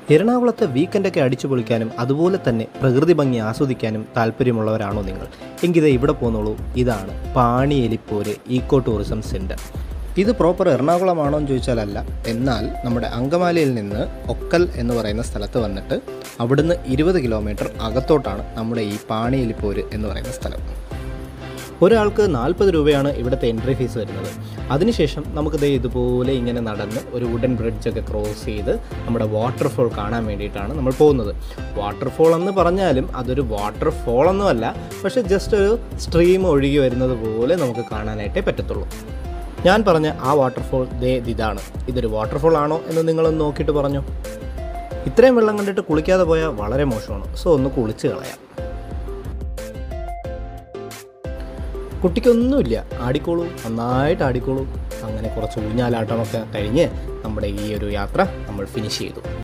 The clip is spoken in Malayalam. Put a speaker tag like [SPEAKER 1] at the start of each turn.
[SPEAKER 1] എറണാകുളത്തെ വീക്കെൻഡൊക്കെ അടിച്ചു പൊളിക്കാനും അതുപോലെ തന്നെ പ്രകൃതി ഭംഗി ആസ്വദിക്കാനും താല്പര്യമുള്ളവരാണോ നിങ്ങൾ എങ്കിൽ ദേ ഇവിടെ പോന്നോളൂ ഇതാണ് Pani Elipporu eco tourism centre ഇത് പ്രോപ്പർ എറണാകുളമാണോ എന്ന് ചോദിച്ചാലല്ല എന്നാൽ നമ്മുടെ അങ്കമാലിയിൽ നിന്ന് ഒക്കൽ എന്ന് പറയുന്ന സ്ഥലത്ത് വന്നിട്ട് അവിടുന്ന് ഇരുപത് കിലോമീറ്റർ അകത്തോട്ടാണ് നമ്മുടെ ഈ പാണി എലിപ്പോര് എന്ന് പറയുന്ന സ്ഥലം ഒരാൾക്ക് നാൽപ്പത് രൂപയാണ് ഇവിടുത്തെ എൻട്രി ഫീസ് വരുന്നത് അതിനുശേഷം നമുക്ക് ദേ ഇതുപോലെ ഇങ്ങനെ നടന്ന് ഒരു വുഡൻ ബ്രിഡ്ജൊക്കെ ക്രോസ് ചെയ്ത് നമ്മുടെ വാട്ടർഫോൾ കാണാൻ വേണ്ടിയിട്ടാണ് നമ്മൾ പോകുന്നത് വാട്ടർഫോൾ എന്ന് പറഞ്ഞാലും അതൊരു വാട്ടർഫോൾ ഒന്നുമല്ല പക്ഷേ ജസ്റ്റ് ഒരു സ്ട്രീം ഒഴുകി വരുന്നത് പോലെ നമുക്ക് കാണാനായിട്ടേ പറ്റത്തുള്ളൂ ഞാൻ പറഞ്ഞ ആ വാട്ടർഫോൾ ദേ ഇതാണ് ഇതൊരു വാട്ടർഫോൾ ആണോ എന്ന് നിങ്ങളൊന്ന് നോക്കിയിട്ട് പറഞ്ഞു ഇത്രയും വെള്ളം കണ്ടിട്ട് കുളിക്കാതെ പോയാൽ വളരെ മോശമാണ് സോ ഒന്ന് കുളിച്ച് കളയാം കുട്ടിക്കൊന്നുമില്ല ആടിക്കോളൂ നന്നായിട്ട് ആടിക്കോളൂ അങ്ങനെ കുറച്ച് ഊഞ്ഞാലാട്ടമൊക്കെ കഴിഞ്ഞ് നമ്മുടെ ഈ ഒരു യാത്ര നമ്മൾ ഫിനിഷ് ചെയ്തു